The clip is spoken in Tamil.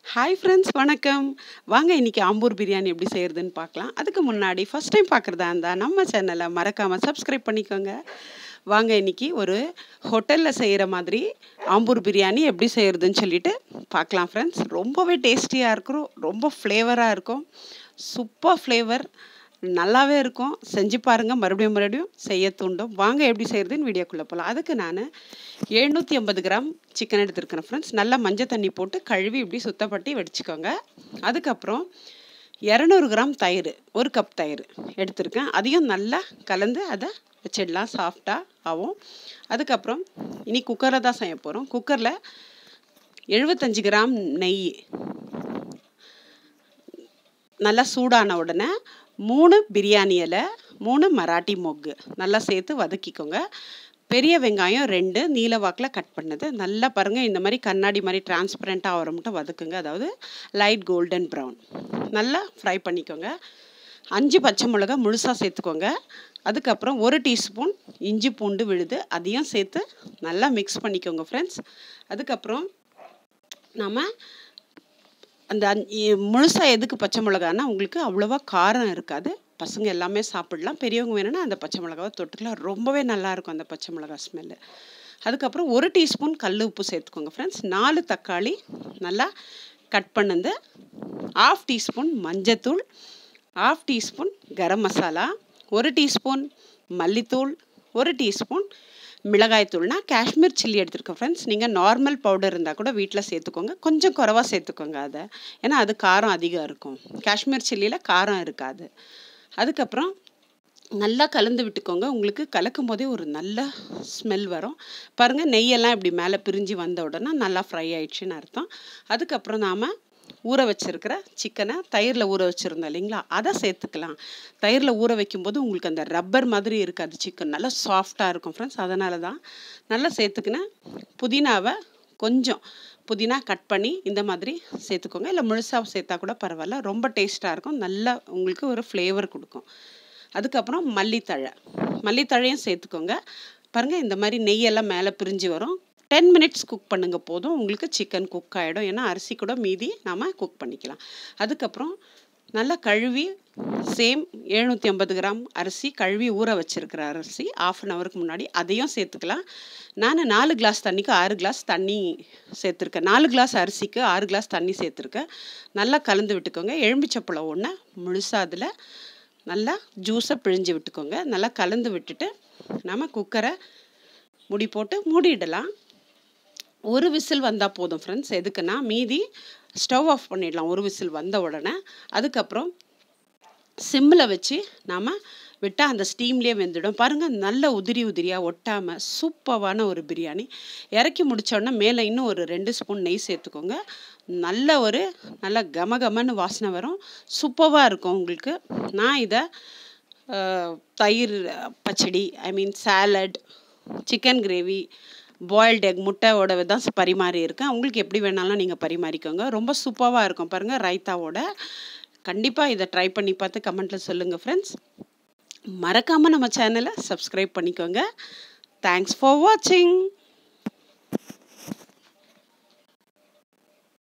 ஹாய் ஃப்ரெண்ட்ஸ் வணக்கம் வாங்க இன்னைக்கு ஆம்பூர் பிரியாணி எப்படி செய்கிறதுன்னு பார்க்கலாம் அதுக்கு முன்னாடி ஃபஸ்ட் டைம் பார்க்குறதா இருந்தால் நம்ம சேனலை மறக்காமல் சப்ஸ்கிரைப் பண்ணிக்கோங்க வாங்க இன்னைக்கு ஒரு ஹோட்டலில் செய்கிற மாதிரி ஆம்பூர் பிரியாணி எப்படி செய்கிறதுன்னு சொல்லிட்டு பார்க்கலாம் ஃப்ரெண்ட்ஸ் ரொம்பவே டேஸ்டியாக இருக்கும் ரொம்ப ஃப்ளேவராக இருக்கும் சூப்பர் ஃப்ளேவர் நல்லாவே இருக்கும் செஞ்சு பாருங்கள் மறுபடியும் மறுபடியும் செய்ய தூண்டும் வாங்க எப்படி செய்கிறதுன்னு வீடியோக்குள்ளே போகலாம் அதுக்கு நான் எழுநூற்றி ஐம்பது கிராம் சிக்கன் எடுத்துருக்கிறேன் ஃப்ரெண்ட்ஸ் நல்லா மஞ்சள் தண்ணி போட்டு கழுவி இப்படி சுத்தப்பட்டு வடிச்சுக்கோங்க அதுக்கப்புறம் இரநூறு கிராம் தயிர் ஒரு கப் தயிர் எடுத்திருக்கேன் அதையும் நல்லா கலந்து அதை வச்சிடலாம் சாஃப்டாக ஆகும் அதுக்கப்புறம் இனி குக்கரில் தான் செய்ய போகிறோம் குக்கரில் எழுபத்தஞ்சு கிராம் நெய் நல்லா சூடான உடனே மூணு பிரியாணி இலை மூணு மராட்டி மொக்கு நல்லா சேர்த்து வதக்கிக்கோங்க பெரிய வெங்காயம் ரெண்டு நீல வாக்கில் கட் பண்ணது நல்லா பாருங்கள் இந்த மாதிரி கண்ணாடி மாதிரி டிரான்ஸ்பரண்ட்டாக ஆகிற மட்டும் வதக்குங்க அதாவது லைட் கோல்டன் ப்ரௌன் நல்லா ஃப்ரை பண்ணிக்கோங்க அஞ்சு பச்சை மிளகா முழுசாக சேர்த்துக்கோங்க அதுக்கப்புறம் ஒரு டீஸ்பூன் இஞ்சி பூண்டு விழுது அதையும் சேர்த்து நல்லா மிக்ஸ் பண்ணிக்கோங்க ஃப்ரெண்ட்ஸ் அதுக்கப்புறம் நம்ம அந்த முழுசாக எதுக்கு பச்சை மிளகானா உங்களுக்கு அவ்வளோவா காரம் இருக்காது பசங்க எல்லாமே சாப்பிடலாம் பெரியவங்க வேணும்னா அந்த பச்சை மிளகாவை தொட்டுக்கலாம் ரொம்பவே நல்லாயிருக்கும் அந்த பச்சை மிளகா ஸ்மெல்லு அதுக்கப்புறம் ஒரு டீஸ்பூன் கல் உப்பு சேர்த்துக்கோங்க ஃப்ரெண்ட்ஸ் நாலு தக்காளி நல்லா கட் பண்ணது ஆஃப் டீஸ்பூன் மஞ்சத்தூள் ஆஃப் டீஸ்பூன் கரம் மசாலா ஒரு டீஸ்பூன் மல்லித்தூள் ஒரு டீஸ்பூன் மிளகாய்த்தூள்னா காஷ்மீர் சில்லி எடுத்துருக்கேன் ஃப்ரெண்ட்ஸ் நீங்கள் நார்மல் பவுடர் இருந்தால் கூட வீட்டில் சேர்த்துக்கோங்க கொஞ்சம் குறவாக சேர்த்துக்கோங்க அதை ஏன்னா அது காரம் அதிகம் இருக்கும் காஷ்மீர் சில்லியில் காரம் இருக்காது அதுக்கப்புறம் நல்லா கலந்து விட்டுக்கோங்க உங்களுக்கு கலக்கும் போதே ஒரு நல்ல ஸ்மெல் வரும் பாருங்கள் நெய்யெல்லாம் இப்படி மேலே பிரிஞ்சு வந்த உடனே நல்லா ஃப்ரை ஆயிடுச்சுன்னு அர்த்தம் அதுக்கப்புறம் நாம் ஊற வச்சுருக்கிற சிக்கனை தயிரில் ஊற வச்சுருந்தோம் இல்லைங்களா அதை சேர்த்துக்கலாம் தயிரில் ஊற வைக்கும்போது உங்களுக்கு அந்த ரப்பர் மாதிரி இருக்காது சிக்கன் நல்லா சாஃப்டாக இருக்கும் ஃப்ரெண்ட்ஸ் அதனால தான் நல்லா சேர்த்துக்கினேன் புதினாவை கொஞ்சம் புதினா கட் பண்ணி இந்த மாதிரி சேர்த்துக்கோங்க இல்லை முழுசாக சேர்த்தா கூட பரவாயில்ல ரொம்ப டேஸ்ட்டாக இருக்கும் நல்லா உங்களுக்கு ஒரு ஃப்ளேவர் கொடுக்கும் அதுக்கப்புறம் மல்லித்தழை மல்லித்தழையும் சேர்த்துக்கோங்க பாருங்கள் இந்த மாதிரி நெய்யெல்லாம் மேலே பிரிஞ்சு வரும் டென் மினிட்ஸ் குக் பண்ணுங்க போதும் உங்களுக்கு சிக்கன் குக் ஆகிடும் ஏன்னா அரிசி கூட மீதி நாம் குக் பண்ணிக்கலாம் அதுக்கப்புறம் நல்லா கழுவி சேம் எழுநூற்றி ஐம்பது கிராம் அரிசி கழுவி ஊற வச்சுருக்கிற அரிசி ஆஃப் அன் ஹவருக்கு முன்னாடி அதையும் சேர்த்துக்கலாம் நான் நாலு கிளாஸ் தண்ணிக்கு ஆறு கிளாஸ் தண்ணி சேர்த்துருக்கேன் நாலு கிளாஸ் அரிசிக்கு ஆறு கிளாஸ் தண்ணி சேர்த்துருக்கேன் நல்லா கலந்து விட்டுக்கோங்க எலும்பிச்சப்பழம் ஒன்று முழுசாக அதில் நல்லா ஜூஸை பிழிஞ்சு விட்டுக்கோங்க நல்லா கலந்து விட்டுட்டு நம்ம குக்கரை முடி போட்டு மூடிடலாம் ஒரு விசில் வந்தால் போதும் ஃப்ரெண்ட்ஸ் எதுக்குன்னா மீதி ஸ்டவ் ஆஃப் பண்ணிடலாம் ஒரு விசில் வந்த உடனே அதுக்கப்புறம் சிம்மில் வச்சு நாம் விட்டால் அந்த ஸ்டீம்லேயே வெந்துடும் பாருங்கள் நல்ல உதிரி உதிரியாக ஒட்டாமல் சூப்பரான ஒரு பிரியாணி இறக்கி முடித்தோடனே மேலே இன்னும் ஒரு ரெண்டு ஸ்பூன் நெய் சேர்த்துக்கோங்க நல்ல ஒரு நல்ல கம கமன்னு வாசனை வரும் சூப்பராக இருக்கும் உங்களுக்கு நான் இதை தயிர் பச்சடி I mean salad chicken gravy boiled egg முட்டையோட தான் பரிமாறி இருக்கேன் உங்களுக்கு எப்படி வேணாலும் நீங்கள் பரிமாறிக்கோங்க ரொம்ப சூப்பராக இருக்கும் பாருங்கள் ரைத்தாவோட கண்டிப்பாக இதை ட்ரை பண்ணி பார்த்து கமெண்ட்டில் சொல்லுங்கள் ஃப்ரெண்ட்ஸ் மறக்காமல் நம்ம சேனலை சப்ஸ்கிரைப் பண்ணிக்கோங்க தேங்க்ஸ் ஃபார் வாட்சிங்